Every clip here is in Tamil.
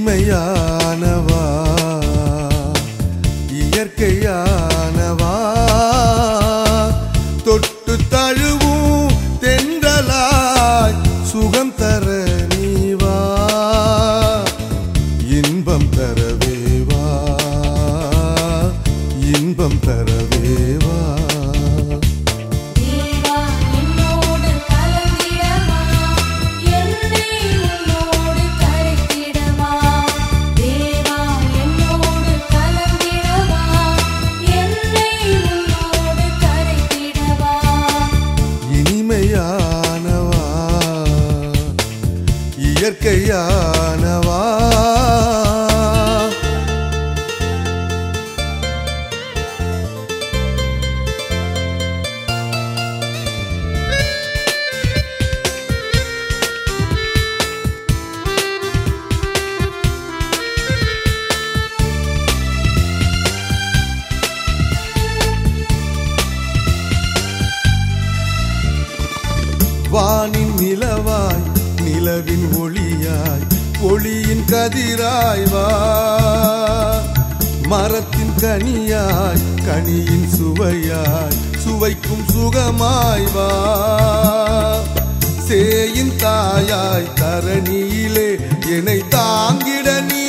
இனிமையானவா இயற்கையானவா தொட்டு தழுவும் தென்றலாய் சுகம் தர நீவா இன்பம் தரவேவா இன்பம் தரவேவா தேவா என்னோடு கலந்திடவா என்னை உன்னோடு கரைத்திடவா தேவா என்னோடு கலந்திடவா என்னை உன்னோடு கரைத்திடவா இனிமையானவா இயற்கையானவா வானின் நிலவாய் நிலவின் ஒளியாய் ஒளியின் கதிராய் வா மரத்தின் கனியாய் கனியின் சுவையாய் சுவைக்கும் சுகமாய் வா சேயின் தாயாய் தரணியிலே என்னை தாங்கிட நீ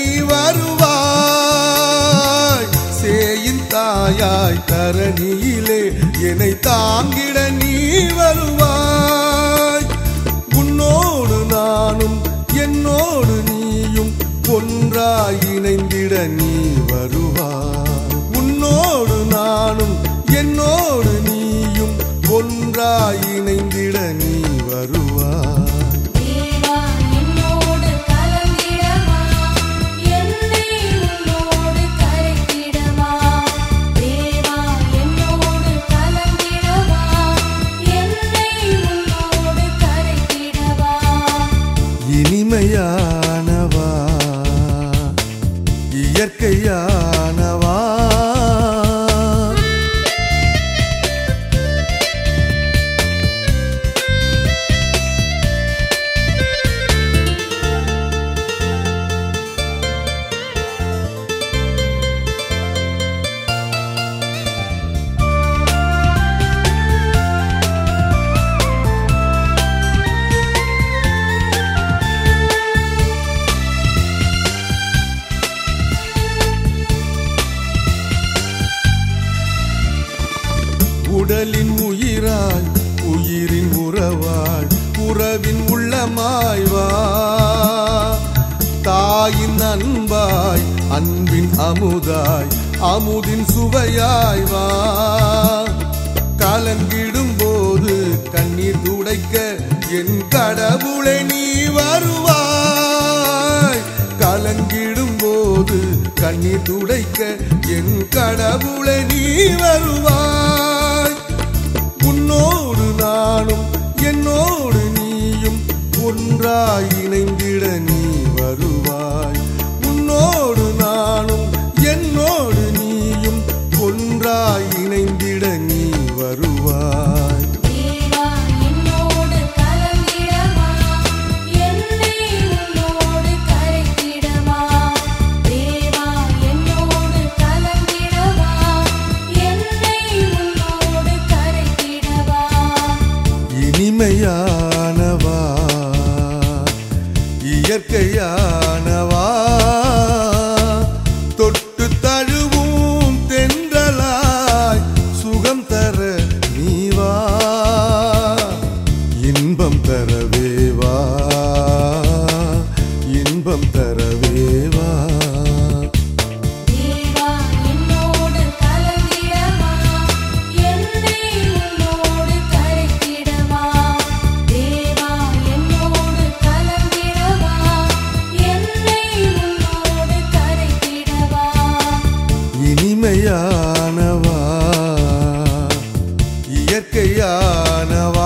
வருவாய் சேயின் தாயாய் தரணியிலே என்னை தாங்கிட நீ வருவாய் உன்னோடு நானும் என்னோடு நீயும் ஒன்றாய் இணைந்திட நீ வருவாய் உன்னோடு நானும் என்னோடு நீயும் ஒன்றாய் இணைந்திட நீ வருவாய் தேவா என்னோடு கலந்திடவா என்னை உன்னோடு கரைத்திடவா தேவா என்னோடு கலந்திடவா என்னை உன்னோடு கரைத்திடவா இனிமையானவா இயற்கையானவா உடலின் உயிராய் உயிரின் உறவாய் உறவின் உள்ளமாய் வா தாயின் அன்பாய் அன்பின் அமுதாய் அமுதின் சுவையாய் வா கலங்கிடும் போது கண்ணீர் துடைக்க என் கடவுளை நீ வருவாய் கலங்கிடும் போது கண்ணீர் துடைக்க என் கடவுளை நீ வருவாய் உன்னோடு நானும் என்னோடு நீயும் ஒன்றாய் இணைந்திட நீ வருவாய் உன்னோடு நானும் என்னோடு நீயும் ஒன்றாய் இணைந்திட நீ வருவாய் தேவா என்னோடு கலந்திடவா என்னை உன்னோடு கரைத்திடவா தேவா என்னோடு கலந்திடவா என்னை உன்னோடு கரைத்திடவா இனிமையானவா இயற்கையானவா தொட்டு தழுவும் தென்றலாய் சுகம் தர நீவா இன்பம் தரவேவா இன்பம் தரவேவா தேவா என்னோடு கலந்திடவா என்னை உன்னோடு கரைத்திடவா தேவா என்னோடு கலந்திடவா என்னை உன்னோடு கரைத்திடவா இனிமையானவா இயற்கையானவா